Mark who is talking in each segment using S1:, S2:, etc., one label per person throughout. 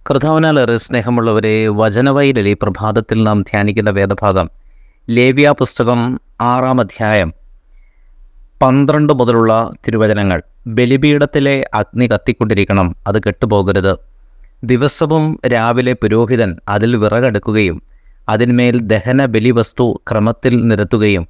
S1: കർത്താവിനാലേറെ സ്നേഹമുള്ളവരെ വചനവൈരൽ ഈ പ്രഭാതത്തിൽ നാം ധ്യാനിക്കുന്ന വേദഭാഗം ലേവ്യ പുസ്തകം ആറാം അധ്യായം പന്ത്രണ്ട് മുതലുള്ള തിരുവചനങ്ങൾ ബലിപീഠത്തിലെ അഗ്നി കത്തിക്കൊണ്ടിരിക്കണം അത് കെട്ടുപോകരുത് ദിവസവും രാവിലെ പുരോഹിതൻ അതിൽ വിറകെടുക്കുകയും അതിന്മേൽ ദഹന ബലിവസ്തു ക്രമത്തിൽ നിരത്തുകയും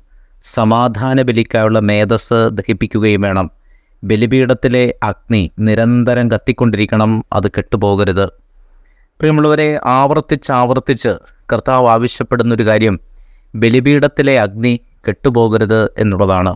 S1: സമാധാന ബലിക്കായുള്ള മേധസ് ദഹിപ്പിക്കുകയും വേണം ബലിപീഠത്തിലെ അഗ്നി നിരന്തരം കത്തിക്കൊണ്ടിരിക്കണം അത് കെട്ടുപോകരുത് പ്രിയമുള്ളവരെ ആവർത്തിച്ചാവർത്തിച്ച് കർത്താവ് ആവശ്യപ്പെടുന്നൊരു കാര്യം ബലിപീഠത്തിലെ അഗ്നി കെട്ടുപോകരുത് എന്നുള്ളതാണ്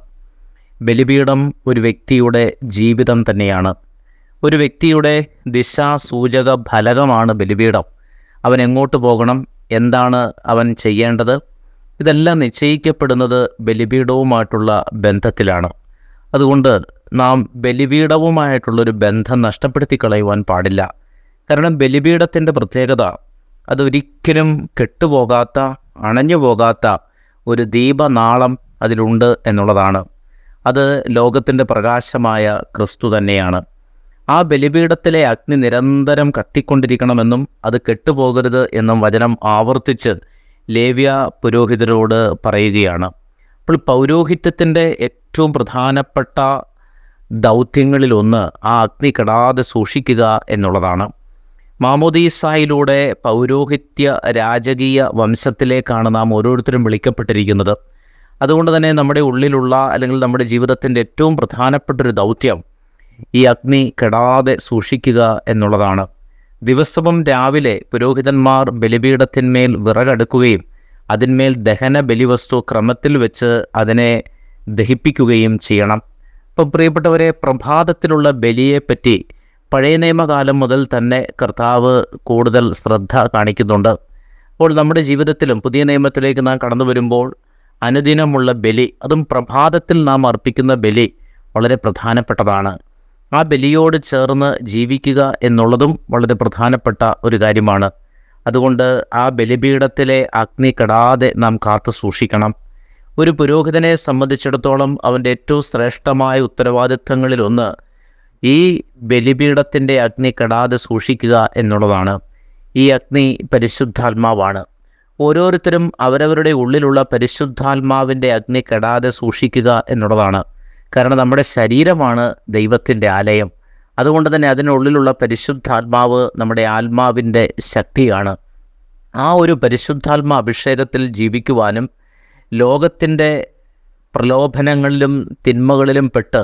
S1: ബലിപീഠം ഒരു വ്യക്തിയുടെ ജീവിതം തന്നെയാണ് ഒരു വ്യക്തിയുടെ ദിശാസൂചക ഫലകമാണ് ബലിപീഠം അവൻ എങ്ങോട്ട് പോകണം എന്താണ് അവൻ ചെയ്യേണ്ടത് ഇതെല്ലാം നിശ്ചയിക്കപ്പെടുന്നത് ബലിപീഠവുമായിട്ടുള്ള ബന്ധത്തിലാണ് അതുകൊണ്ട് നാം ബലിപീഠവുമായിട്ടുള്ളൊരു ബന്ധം നഷ്ടപ്പെടുത്തി കളയുവാൻ പാടില്ല കാരണം ബലിപീഠത്തിൻ്റെ പ്രത്യേകത അതൊരിക്കലും കെട്ടുപോകാത്ത അണഞ്ഞു പോകാത്ത ഒരു ദീപനാളം അതിലുണ്ട് എന്നുള്ളതാണ് അത് ലോകത്തിൻ്റെ പ്രകാശമായ ക്രിസ്തു തന്നെയാണ് ആ ബലിപീഠത്തിലെ അഗ്നി നിരന്തരം കത്തിക്കൊണ്ടിരിക്കണമെന്നും അത് കെട്ടുപോകരുത് എന്നും വചനം ആവർത്തിച്ച് ലേവ്യ പുരോഹിതരോട് പറയുകയാണ് അപ്പോൾ പൗരോഹിത്യത്തിൻ്റെ ഏറ്റവും പ്രധാനപ്പെട്ട ദൗത്യങ്ങളിലൊന്ന് ആ അഗ്നി കെടാതെ സൂക്ഷിക്കുക എന്നുള്ളതാണ് മാമോദീസായിലൂടെ പൗരോഹിത്യ രാജകീയ വംശത്തിലേക്കാണ് നാം ഓരോരുത്തരും വിളിക്കപ്പെട്ടിരിക്കുന്നത് അതുകൊണ്ട് തന്നെ നമ്മുടെ ഉള്ളിലുള്ള അല്ലെങ്കിൽ നമ്മുടെ ജീവിതത്തിൻ്റെ ഏറ്റവും പ്രധാനപ്പെട്ടൊരു ദൗത്യം ഈ അഗ്നി കെടാതെ സൂക്ഷിക്കുക എന്നുള്ളതാണ് ദിവസവും രാവിലെ പുരോഹിതന്മാർ ബലിപീഠത്തിന്മേൽ വിറകെടുക്കുകയും അതിന്മേൽ ദഹന ബലിവസ്തു ക്രമത്തിൽ വെച്ച് അതിനെ ദഹിപ്പിക്കുകയും ചെയ്യണം അപ്പം പ്രിയപ്പെട്ടവരെ പ്രഭാതത്തിലുള്ള ബലിയെപ്പറ്റി പഴയ നിയമകാലം മുതൽ തന്നെ കർത്താവ് കൂടുതൽ ശ്രദ്ധ കാണിക്കുന്നുണ്ട് അപ്പോൾ നമ്മുടെ ജീവിതത്തിലും പുതിയ നിയമത്തിലേക്ക് നാം കടന്നു വരുമ്പോൾ അനുദിനമുള്ള ബലി അതും പ്രഭാതത്തിൽ നാം അർപ്പിക്കുന്ന ബലി വളരെ പ്രധാനപ്പെട്ടതാണ് ആ ബലിയോട് ചേർന്ന് ജീവിക്കുക എന്നുള്ളതും വളരെ പ്രധാനപ്പെട്ട ഒരു കാര്യമാണ് അതുകൊണ്ട് ആ ബലിപീഠത്തിലെ അഗ്നി കെടാതെ നാം കാത്തു സൂക്ഷിക്കണം ഒരു പുരോഹിതനെ സംബന്ധിച്ചിടത്തോളം അവൻ്റെ ഏറ്റവും ശ്രേഷ്ഠമായ ഉത്തരവാദിത്തങ്ങളിലൊന്ന് ഈ ബലിപീഠത്തിൻ്റെ അഗ്നി കെടാതെ സൂക്ഷിക്കുക എന്നുള്ളതാണ് ഈ അഗ്നി പരിശുദ്ധാത്മാവാണ് ഓരോരുത്തരും അവരവരുടെ ഉള്ളിലുള്ള പരിശുദ്ധാത്മാവിൻ്റെ അഗ്നി കെടാതെ സൂക്ഷിക്കുക എന്നുള്ളതാണ് കാരണം നമ്മുടെ ശരീരമാണ് ദൈവത്തിൻ്റെ ആലയം അതുകൊണ്ട് തന്നെ അതിനുള്ളിലുള്ള പരിശുദ്ധാത്മാവ് നമ്മുടെ ആത്മാവിൻ്റെ ശക്തിയാണ് ആ ഒരു പരിശുദ്ധാത്മ അഭിഷേകത്തിൽ ജീവിക്കുവാനും ലോകത്തിൻ്റെ പ്രലോഭനങ്ങളിലും തിന്മകളിലും പെട്ട്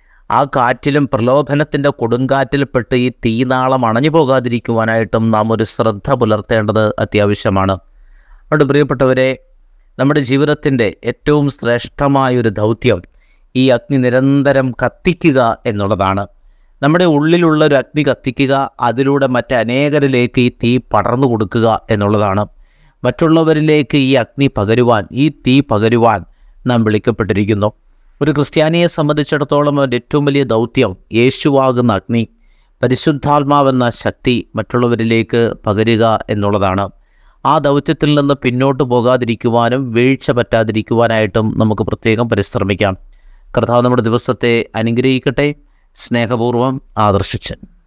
S1: ആ കാറ്റിലും പ്രലോഭനത്തിൻ്റെ കൊടുങ്കാറ്റിൽ പെട്ട് ഈ തീനാളം അണഞ്ഞു പോകാതിരിക്കുവാനായിട്ടും നാം ഒരു ശ്രദ്ധ പുലർത്തേണ്ടത് അത്യാവശ്യമാണ് അതുകൊണ്ട് പ്രിയപ്പെട്ടവരെ നമ്മുടെ ജീവിതത്തിൻ്റെ ഏറ്റവും ശ്രേഷ്ഠമായൊരു ദൗത്യം ഈ അഗ്നി നിരന്തരം കത്തിക്കുക എന്നുള്ളതാണ് നമ്മുടെ ഉള്ളിലുള്ള ഒരു അഗ്നി കത്തിക്കുക അതിലൂടെ മറ്റനേകരിലേക്ക് ഈ തീ പടർന്നു കൊടുക്കുക എന്നുള്ളതാണ് മറ്റുള്ളവരിലേക്ക് ഈ അഗ്നി പകരുവാൻ ഈ തീ പകരുവാൻ നാം വിളിക്കപ്പെട്ടിരിക്കുന്നു ഒരു ക്രിസ്ത്യാനിയെ സംബന്ധിച്ചിടത്തോളം അവൻ്റെ ഏറ്റവും വലിയ ദൗത്യം യേശുവാകുന്ന അഗ്നി പരിശുദ്ധാത്മാവെന്ന ശക്തി മറ്റുള്ളവരിലേക്ക് പകരുക എന്നുള്ളതാണ് ആ ദൗത്യത്തിൽ നിന്ന് പിന്നോട്ട് പോകാതിരിക്കുവാനും വീഴ്ച പറ്റാതിരിക്കുവാനായിട്ടും നമുക്ക് പ്രത്യേകം പരിശ്രമിക്കാം കർത്താവ് നമ്മുടെ ദിവസത്തെ അനുഗ്രഹിക്കട്ടെ സ്നേഹപൂർവ്വം ആദർശിച്ചൻ